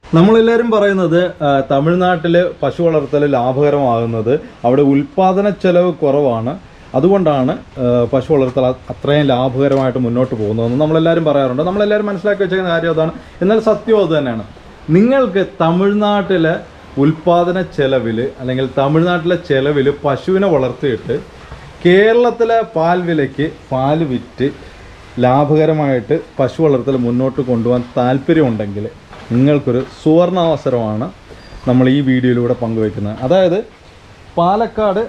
നമ്മളെല്ലാവരും പറയുന്നത് ആ, തമിഴ്നാട്ടില് പശു വളർത്തൽ ലാഭകരമാകുന്നത് അവിടെ ഉൽപാദന ചെലവ് കുറവാണ് അതുകൊണ്ടാണ് ആ, പശു വളർത്തൽ അ- അത്രയും ലാഭകരമായിട്ട് മുന്നോട്ട് പോകുന്നതെന്ന് നമ്മളെല്ലാവരും പറയാറുണ്ട് നമ്മളെല്ലാവരും മനസ്സിലാക്കി വെച്ചിരിക്കുന്ന കാര്യം അതാണ് എന്നാൽ സത്യം അത് തന്നെയാണ് നിങ്ങൾക്ക് തമിഴ്നാട്ടിലെ ഉൽപാദന ചെലവിൽ അല്ലെങ്കിൽ തമിഴ്നാട്ടിലെ ചെലവിൽ പശുവിനെ വളർത്തിയിട്ട് കേരളത്തിലെ പാൽ വിലയ്ക്ക് പാൽ വിറ്റ് ലാഭകരമായിട്ട് പശു വളർത്തൽ മുന്നോട്ട് കൊണ്ടുപോകാൻ താല്പര്യമുണ്ടെങ്കിൽ നിങ്ങൾക്കൊരു സുവർണാവസരമാണ് നമ്മൾ ഈ വീഡിയോയിലൂടെ പങ്കുവയ്ക്കുന്നത് അതായത് പാലക്കാട്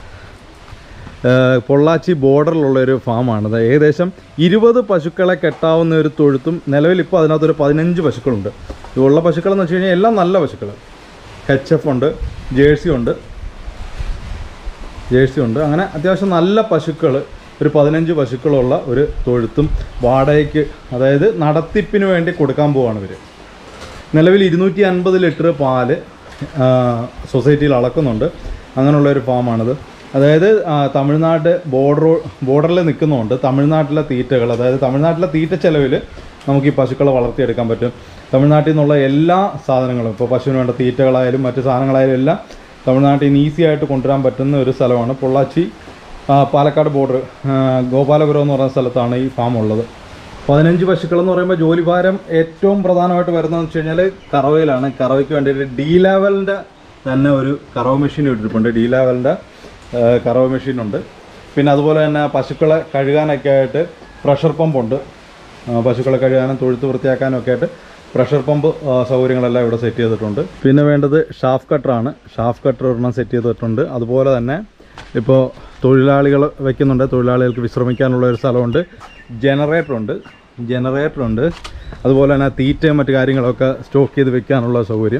ഏഹ്, പൊള്ളാച്ചി ബോർഡറിലുള്ള ഒരു ഫാമാണ് അത് ഏകദേശം ഇരുപത് പശുക്കളെ കെട്ടാവുന്ന ഒരു തൊഴുത്തും നിലവിൽ ഇപ്പോൾ അതിനകത്തൊരു പതിനഞ്ച് പശുക്കളുണ്ട് ഇതുള്ള പശുക്കളെന്ന് വെച്ച് കഴിഞ്ഞാൽ എല്ലാം നല്ല പശുക്കൾ എച്ച് എഫ് ഉണ്ട് ജേഴ്സി ഉണ്ട് ജേഴ്സി ഉണ്ട് അങ്ങനെ അത്യാവശ്യം നല്ല പശുക്കൾ ഒരു പതിനഞ്ച് പശുക്കളുള്ള ഒരു തൊഴുത്തും വാടകയ്ക്ക് അതായത് നടത്തിപ്പിന് വേണ്ടി കൊടുക്കാൻ പോവാണ് ഇവർ നിലവിൽ ഇരുന്നൂറ്റി അൻപത് ലിറ്റർ പാല് ആ, സൊസൈറ്റിയിൽ അളക്കുന്നുണ്ട് അങ്ങനെയുള്ള ഒരു ഫാമാണിത് അതായത് ആ, തമിഴ്നാട് ബോർഡർ ബോർഡറിൽ നിൽക്കുന്നതുകൊണ്ട് തമിഴ്നാട്ടിലെ തീറ്റകൾ അതായത് തമിഴ്നാട്ടിലെ തീറ്റ ചെലവിൽ നമുക്ക് ഈ പശുക്കളെ വളർത്തിയെടുക്കാൻ പറ്റും തമിഴ്നാട്ടിൽ നിന്നുള്ള എല്ലാ സാധനങ്ങളും ഇപ്പോൾ പശുവിന് വേണ്ട തീറ്റകളായാലും മറ്റു സാധനങ്ങളായാലും എല്ലാം തമിഴ്നാട്ടിൽ നിന്ന് ഈസി ആയിട്ട് കൊണ്ടുവരാൻ പറ്റുന്ന ഒരു സ്ഥലമാണ് പൊള്ളാച്ചി ആ, പാലക്കാട് ബോർഡർ ഗോപാലപുരം എന്ന് പറയുന്ന സ്ഥലത്താണ് ഈ ഫാം ഉള്ളത് പതിനഞ്ച് പശുക്കൾ എന്ന് പറയുമ്പോൾ ജോലിഭാരം ഏറ്റവും പ്രധാനമായിട്ട് വരുന്നതെന്ന് വെച്ച് കഴിഞ്ഞാൽ കറവയിലാണ് കറവയ്ക്ക് വേണ്ടിയിട്ട് ഡി ലെവലിൻ്റെ തന്നെ ഒരു കറവ മെഷീൻ ഇട്ടിട്ടുണ്ട് ഡി ലെവലിൻ്റെ കറവ മെഷീനുണ്ട് പിന്നെ അതുപോലെ തന്നെ പശുക്കളെ കഴുകാനൊക്കെ ആയിട്ട് പ്രഷർ പമ്പുണ്ട് ആ, പശുക്കളെ കഴുകാനും തൊഴുത്ത് വൃത്തിയാക്കാനും ഒക്കെ ആയിട്ട് പ്രഷർ പമ്പ് ആ, സൗകര്യങ്ങളെല്ലാം ഇവിടെ സെറ്റ് ചെയ്തിട്ടുണ്ട് പിന്നെ വേണ്ടത് ഷാഫ് കട്ടറാണ് ഷാഫ് കട്ടർ ഒരെണ്ണം സെറ്റ് ചെയ്തിട്ടുണ്ട് അതുപോലെ തന്നെ ഇപ്പോൾ തൊഴിലാളികൾ വെക്കുന്നുണ്ട് തൊഴിലാളികൾക്ക് വിശ്രമിക്കാനുള്ള ഒരു സ്ഥലമുണ്ട് ജനറേറ്റർ ഉണ്ട് ജനറേറ്റർ ഉണ്ട് അതുപോലെ തന്നെ തീറ്റയും മറ്റു കാര്യങ്ങളൊക്കെ സ്റ്റോക്ക് ചെയ്ത് വെക്കാനുള്ള സൗകര്യം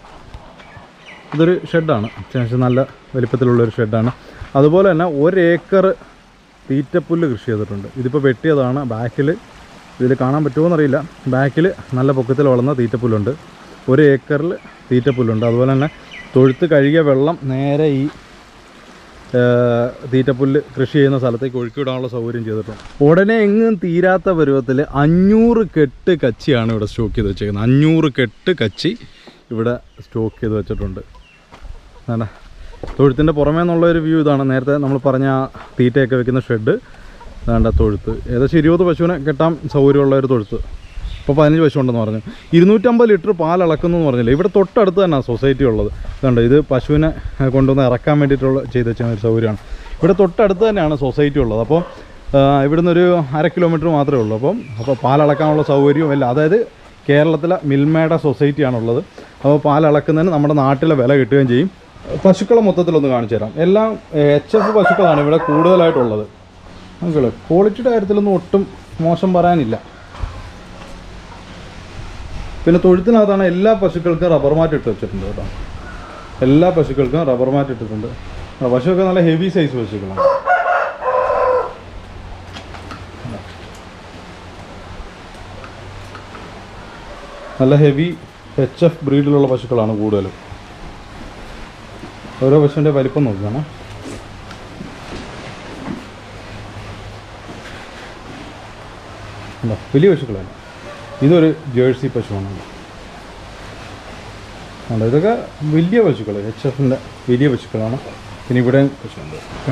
ഇതൊരു ഷെഡാണ് അത്യാവശ്യം നല്ല വലിപ്പത്തിലുള്ളൊരു ഷെഡാണ് അതുപോലെ തന്നെ ഒരു ഏക്കർ തീറ്റപ്പുല്ല് കൃഷി ചെയ്തിട്ടുണ്ട് ഇതിപ്പോൾ വെട്ടിയതാണ് ബാക്കിൽ ഇതിൽ കാണാൻ പറ്റുമോ എന്നറിയില്ല ബാക്കിൽ നല്ല പൊക്കത്തിൽ വളർന്ന തീറ്റപ്പുല്ലുണ്ട് ഒരു ഏക്കറിൽ തീറ്റപ്പുല്ലുണ്ട് അതുപോലെ തന്നെ തൊഴുത്ത് കഴുകിയ വെള്ളം നേരെ ഈ ഏഹ്, തീറ്റപ്പുല്ല് കൃഷി ചെയ്യുന്ന സ്ഥലത്തേക്ക് ഒഴുക്കിവിടാനുള്ള സൗകര്യം ചെയ്തിട്ടുണ്ട് ഉടനെ എങ്ങും തീരാത്ത പരുവത്തിൽ അഞ്ഞൂറ് കെട്ട് കച്ചിയാണ് ഇവിടെ സ്റ്റോക്ക് ചെയ്ത് വെച്ചേക്കുന്നത് അഞ്ഞൂറ് കെട്ട് കച്ചി ഇവിടെ സ്റ്റോക്ക് ചെയ്ത് വെച്ചിട്ടുണ്ട് അതാണ് തൊഴുത്തിൻ്റെ പുറമേ നിന്നുള്ള ഒരു വ്യൂ ഇതാണ് നേരത്തെ നമ്മൾ പറഞ്ഞ ആ തീറ്റയൊക്കെ വെക്കുന്ന ഷെഡ് വേണ്ട തൊഴുത്ത് ഏകദേശം ഇരുപത് പശുവിനെ കെട്ടാൻ സൗകര്യമുള്ള ഒരു തൊഴുത്ത് ഇപ്പോൾ പതിനഞ്ച് പശു ഉണ്ടെന്ന് പറഞ്ഞു ഇരുന്നൂറ്റമ്പത് ലിറ്റർ പാൽ അളക്കുന്നു എന്ന് പറഞ്ഞില്ല ഇവിടെ തൊട്ടടുത്ത് തന്നെ സൊസൈറ്റി ഉള്ളത് കണ്ടോ ഇത് പശുവിനെ കൊണ്ടുവന്ന് ഇറക്കാൻ വേണ്ടിയിട്ടുള്ള ചെയ്ത് വെച്ച ഒരു സൗകര്യമാണ് ഇവിടെ തൊട്ടടുത്ത് തന്നെയാണ് സൊസൈറ്റി ഉള്ളത് അപ്പോൾ ഇവിടുന്ന് ഒരു അര കിലോമീറ്റർ മാത്രമേ ഉള്ളൂ അപ്പം അപ്പോൾ പാൽ അളക്കാനുള്ള സൗകര്യവും എല്ലാം അതായത് കേരളത്തിലെ മിൽമയുടെ സൊസൈറ്റിയാണുള്ളത് അപ്പോൾ പാൽ അളക്കുന്നതിന് നമ്മുടെ നാട്ടിലെ വില കിട്ടുകയും ചെയ്യും പശുക്കളെ മൊത്തത്തിലൊന്ന് കാണിച്ചു തരാം എല്ലാം എച്ച് എഫ് പശുക്കളാണ് ഇവിടെ കൂടുതലായിട്ടുള്ളത് നമുക്ക് ക്വാളിറ്റിയുടെ കാര്യത്തിലൊന്നും ഒട്ടും മോശം പറയാനില്ല പിന്നെ തൊഴുത്തിനകത്താണ് എല്ലാ പശുക്കൾക്കും റബ്ബർ മാറ്റ് ഇട്ട് വെച്ചിട്ടുണ്ട് കേട്ടോ എല്ലാ പശുക്കൾക്കും റബ്ബർ മാറ്റ് ഇട്ടിട്ടുണ്ട് ആ, പശുവൊക്കെ നല്ല ഹെവി സൈസ് പശുക്കളാണ് നല്ല ഹെവി എച്ച് എഫ് ബ്രീഡിലുള്ള പശുക്കളാണ് കൂടുതലും ഓരോ പശുവിൻ്റെ വലിപ്പം നോക്കണം ഉണ്ടോ? വലിയ പശുക്കളല്ല ഇതൊരു ജേഴ്സി പശുവാണ് ഉണ്ട് ഇതൊക്കെ വലിയ പശുക്കൾ എച്ച് എഫിൻ്റെ വലിയ പശുക്കളാണ് പിന്നെ ഇവിടെ പശുവുണ്ട് ഓക്കെ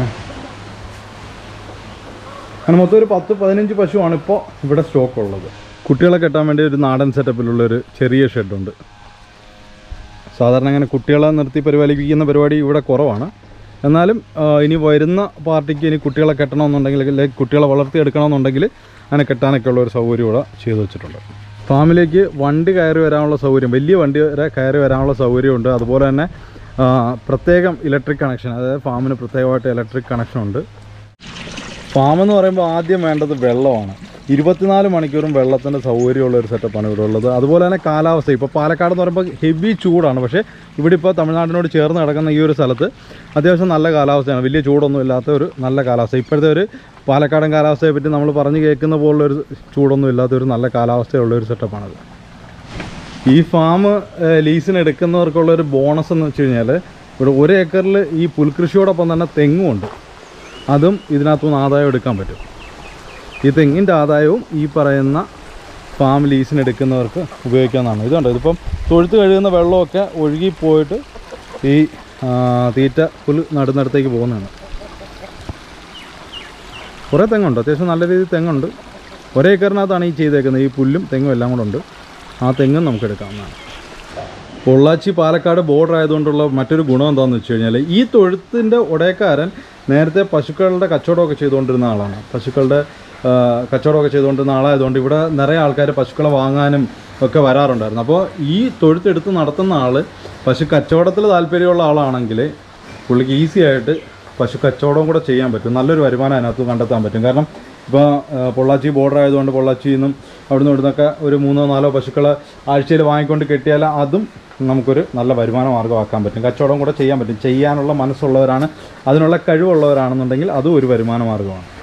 അങ്ങനെ മൊത്തം ഒരു പത്ത് പതിനഞ്ച് പശുവാണ് ഇപ്പോൾ ഇവിടെ സ്റ്റോക്ക് ഉള്ളത് കുട്ടികളെ കെട്ടാൻ വേണ്ടി ഒരു നാടൻ സെറ്റപ്പിലുള്ള ഒരു ചെറിയ ഷെഡുണ്ട് സാധാരണ അങ്ങനെ കുട്ടികളെ നിർത്തി പരിപാലിപ്പിക്കുന്ന പരിപാടി ഇവിടെ കുറവാണ് എന്നാലും ആ, ഇനി വരുന്ന പാർട്ടിക്ക് ഇനി കുട്ടികളെ കെട്ടണമെന്നുണ്ടെങ്കിൽ അല്ലെങ്കിൽ കുട്ടികളെ വളർത്തിയെടുക്കണമെന്നുണ്ടെങ്കിൽ അങ്ങനെ കെട്ടാനൊക്കെ ഉള്ള ഒരു സൗകര്യം ഇവിടെ ചെയ്തു വെച്ചിട്ടുണ്ട് ഫാമിലേക്ക് വണ്ടി കയറി വരാനുള്ള സൗകര്യം വലിയ വണ്ടി വരെ കയറി വരാനുള്ള സൗകര്യമുണ്ട് അതുപോലെ തന്നെ ആ, പ്രത്യേകം ഇലക്ട്രിക് കണക്ഷൻ അതായത് ഫാമിന് പ്രത്യേകമായിട്ട് ഇലക്ട്രിക് കണക്ഷൻ ഉണ്ട് ഫാം എന്ന് പറയുമ്പോൾ ആദ്യം വേണ്ടത് വെള്ളമാണ് ഇരുപത്തിനാല് മണിക്കൂറും വെള്ളത്തിൻ്റെ സൗകര്യമുള്ള ഒരു സെറ്റപ്പാണ് ഇവിടെ ഉള്ളത് അതുപോലെ തന്നെ കാലാവസ്ഥ ഇപ്പോൾ പാലക്കാട് എന്ന് പറയുമ്പോൾ ഹെവി ചൂടാണ് പക്ഷേ ഇവിടെ ഇപ്പോൾ തമിഴ്നാടിനോട് ചേർന്ന് കിടക്കുന്ന ഈ ഒരു സ്ഥലത്ത് അത്യാവശ്യം നല്ല കാലാവസ്ഥയാണ് വലിയ ചൂടൊന്നും ഇല്ലാത്ത ഒരു നല്ല കാലാവസ്ഥ ഇപ്പോഴത്തെ ഒരു പാലക്കാടൻ കാലാവസ്ഥയെ പറ്റി നമ്മൾ പറഞ്ഞു കേൾക്കുന്ന പോലുള്ള ഒരു ചൂടൊന്നും ഇല്ലാത്ത ഒരു നല്ല കാലാവസ്ഥയുള്ള ഒരു സെറ്റപ്പാണത് ഈ ഫാം ലീസിന് എടുക്കുന്നവർക്കുള്ള ഒരു ബോണസ് എന്ന് വെച്ച് കഴിഞ്ഞാൽ ഇവിടെ ഒരു ഏക്കറിൽ ഈ പുൽകൃഷിയോടൊപ്പം തന്നെ തെങ്ങും ഉണ്ട് അതും ഇതിനകത്തുനിന്ന് ആദായം എടുക്കാൻ പറ്റും ഈ തെങ്ങിൻ്റെ ആദായവും ഈ പറയുന്ന ഫാം ലീസിന് എടുക്കുന്നവർക്ക് ഉപയോഗിക്കാവുന്നതാണ് ഇതുണ്ട് ഇതിപ്പം തൊഴുത്ത് കഴുകുന്ന വെള്ളമൊക്കെ ഒഴുകി പോയിട്ട് ഈ ആ, തീറ്റ പുല്ല് നടുന്നിടത്തേക്ക് പോകുന്നതാണ് കുറേ തെങ്ങുണ്ട് അത്യാവശ്യം നല്ല രീതിയിൽ തെങ്ങുണ്ട് ഒരേ ഏക്കറിനകത്താണ് ഈ ചെയ്തേക്കുന്നത് ഈ പുല്ലും തെങ്ങും എല്ലാം കൂടെ ഉണ്ട് ആ തെങ്ങും നമുക്ക് എടുക്കാവുന്നതാണ് പൊള്ളാച്ചി പാലക്കാട് ബോർഡർ ആയതുകൊണ്ടുള്ള മറ്റൊരു ഗുണം എന്താണെന്ന് വെച്ച് കഴിഞ്ഞാൽ ഈ തൊഴുത്തിൻ്റെ ഉടയക്കാരൻ നേരത്തെ പശുക്കളുടെ കച്ചവടമൊക്കെ ചെയ്തുകൊണ്ടിരുന്ന ആളാണ് പശുക്കളുടെ ആ, കച്ചവടമൊക്കെ ചെയ്തുകൊണ്ടിരുന്ന ആളായതുകൊണ്ട് ഇവിടെ നിറയെ ആൾക്കാർ പശുക്കളെ വാങ്ങാനും ഒക്കെ വരാറുണ്ടായിരുന്നു അപ്പോൾ ഈ തൊഴുത്തെടുത്ത് നടത്തുന്ന ആൾ പശു കച്ചവടത്തിൽ താല്പര്യമുള്ള ആളാണെങ്കിൽ പുള്ളിക്ക് ഈസി ആയിട്ട് പശു കച്ചവടവും കൂടെ ചെയ്യാൻ പറ്റും നല്ലൊരു വരുമാനം അതിനകത്ത് കണ്ടെത്താൻ പറ്റും കാരണം ഇപ്പോൾ പൊള്ളാച്ചി ബോർഡർ ആയതുകൊണ്ട് പൊള്ളാച്ചിയിൽ നിന്നും അവിടുന്ന് ഇവിടുന്നൊക്കെ ഒരു മൂന്നോ നാലോ പശുക്കളെ ആഴ്ചയിൽ വാങ്ങിക്കൊണ്ട് കെട്ടിയാൽ അതും നമുക്കൊരു നല്ല വരുമാന മാർഗ്ഗമാക്കാൻ പറ്റും കച്ചവടം കൂടെ ചെയ്യാൻ പറ്റും ചെയ്യാനുള്ള മനസ്സുള്ളവരാണ് അതിനുള്ള കഴിവുള്ളവരാണെന്നുണ്ടെങ്കിൽ അതും ഒരു വരുമാന മാർഗ്ഗമാണ്